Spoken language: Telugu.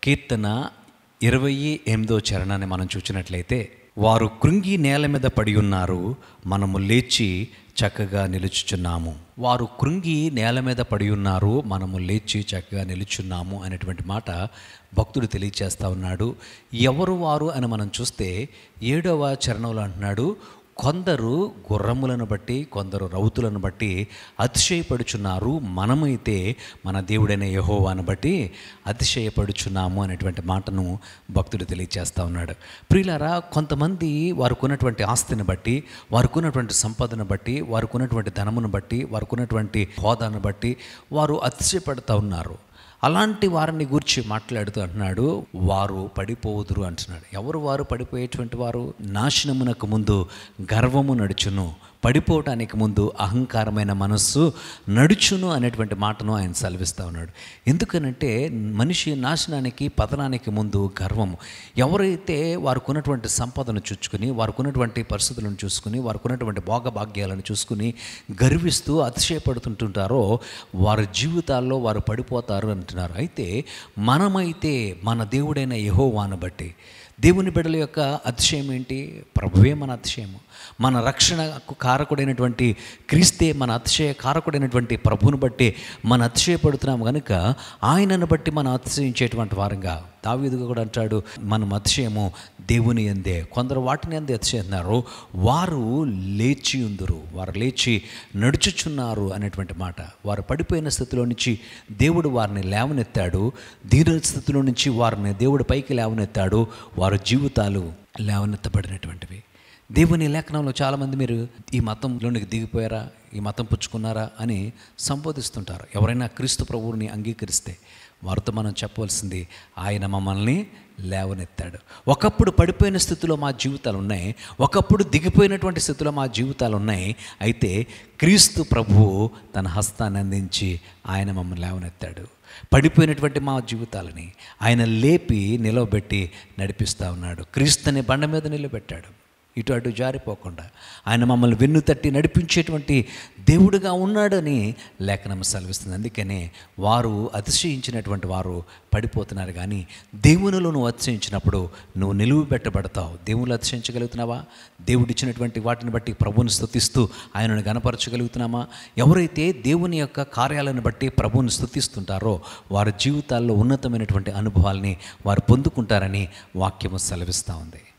కీర్తన ఇరవై ఎనిమిదో చరణాన్ని మనం చూసినట్లయితే వారు కృంగి నేల మీద పడి ఉన్నారు మనము లేచి చక్కగా నిలుచుచున్నాము వారు కృంగి నేల మీద పడి ఉన్నారు మనము లేచి చక్కగా నిలుచున్నాము అనేటువంటి మాట భక్తుడు తెలియచేస్తా ఉన్నాడు ఎవరు వారు అని మనం చూస్తే ఏడవ చరణంలో అంటున్నాడు కొందరు గుర్రములను బట్టి కొందరు రౌతులను బట్టి అతిశయపడుచున్నారు మనమైతే మన దేవుడైన యహోవాను బట్టి అతిశయపడుచున్నాము అనేటువంటి మాటను భక్తుడు తెలియచేస్తా ఉన్నాడు ప్రియులారా కొంతమంది వారికి ఉన్నటువంటి ఆస్తిని బట్టి వారికి ఉన్నటువంటి సంపదను బట్టి వారికి ఉన్నటువంటి ధనమును బట్టి వారికి ఉన్నటువంటి హోదాను బట్టి వారు అతిశయపడుతూ ఉన్నారు అలాంటి వారిని గురించి మాట్లాడుతూ అంటున్నాడు వారు పడిపోవుదురు అంటున్నాడు ఎవరు వారు పడిపోయేటువంటి వారు నాశనమునకు ముందు గర్వము నడుచును పడిపోవటానికి ముందు అహంకారమైన మనస్సు నడుచును అనేటువంటి మాటను ఆయన సెలవిస్తూ ఉన్నాడు ఎందుకనంటే మనిషి నాశనానికి పతనానికి ముందు గర్వము ఎవరైతే వారికి ఉన్నటువంటి సంపదను చూసుకుని వారికి ఉన్నటువంటి పరిస్థితులను చూసుకుని వారికి ఉన్నటువంటి భోగభాగ్యాలను చూసుకుని గర్విస్తూ అతిశయపడుతుంటుంటారో వారి జీవితాల్లో వారు పడిపోతారు అంటున్నారు అయితే మనమైతే మన దేవుడైన యహోవాను బట్టి దేవుని బిడ్డల యొక్క అతిశయం ఏంటి ప్రభువే మన అతిశయము మన రక్షణకు కారకుడైనటువంటి క్రీస్తే మన అతిశయ కారకుడైనటువంటి ప్రభువును బట్టి మన అతిశయపడుతున్నాం కనుక ఆయనను బట్టి మనం అతిశయించేటువంటి వారంగా దావీదుగా కూడా అంటాడు మనం అతిశయము దేవుని ఎందే కొందరు వాటిని ఎందే అతిశయిస్తున్నారు వారు లేచి ఉందరు వారు లేచి నడుచుచున్నారు అనేటువంటి మాట వారు పడిపోయిన స్థితిలో నుంచి దేవుడు వారిని లేవనెత్తాడు దీన స్థితిలో నుంచి వారిని దేవుడు పైకి లేవనెత్తాడు వారి జీవితాలు లేవనెత్తబడినటువంటివి దేవుని లేఖనంలో చాలామంది మీరు ఈ మతంలోనికి దిగిపోయారా ఈ మతం పుచ్చుకున్నారా అని సంబోధిస్తుంటారు ఎవరైనా క్రీస్తు ప్రభువుని అంగీకరిస్తే వారితో మనం చెప్పవలసింది ఆయన మమ్మల్ని లేవనెత్తాడు ఒకప్పుడు పడిపోయిన స్థితిలో మా జీవితాలు ఉన్నాయి ఒకప్పుడు దిగిపోయినటువంటి స్థితిలో మా జీవితాలు ఉన్నాయి అయితే క్రీస్తు ప్రభువు తన హస్తాన్ని అందించి ఆయన మమ్మల్ని లేవనెత్తాడు పడిపోయినటువంటి మా జీవితాలని ఆయన లేపి నిలవబెట్టి నడిపిస్తూ ఉన్నాడు క్రీస్తుని బండ మీద నిలబెట్టాడు ఇటు అటు జారిపోకుండా ఆయన మమ్మల్ని వెన్ను తట్టి నడిపించేటువంటి దేవుడుగా ఉన్నాడని లేఖనం సెలవిస్తుంది అందుకనే వారు అతిశయించినటువంటి వారు పడిపోతున్నారు కానీ దేవునిలో నువ్వు అతిశయించినప్పుడు నువ్వు నిలువు పెట్టబడతావు దేవుళ్ళు అతిశయించగలుగుతున్నావా దేవుడిచ్చినటువంటి వాటిని బట్టి ప్రభువుని స్తుతిస్తూ ఆయనను గనపరచగలుగుతున్నామా ఎవరైతే దేవుని యొక్క కార్యాలను బట్టి ప్రభువుని స్తుతిస్తుంటారో వారి జీవితాల్లో ఉన్నతమైనటువంటి అనుభవాల్ని వారు పొందుకుంటారని వాక్యము సెలవిస్తూ ఉంది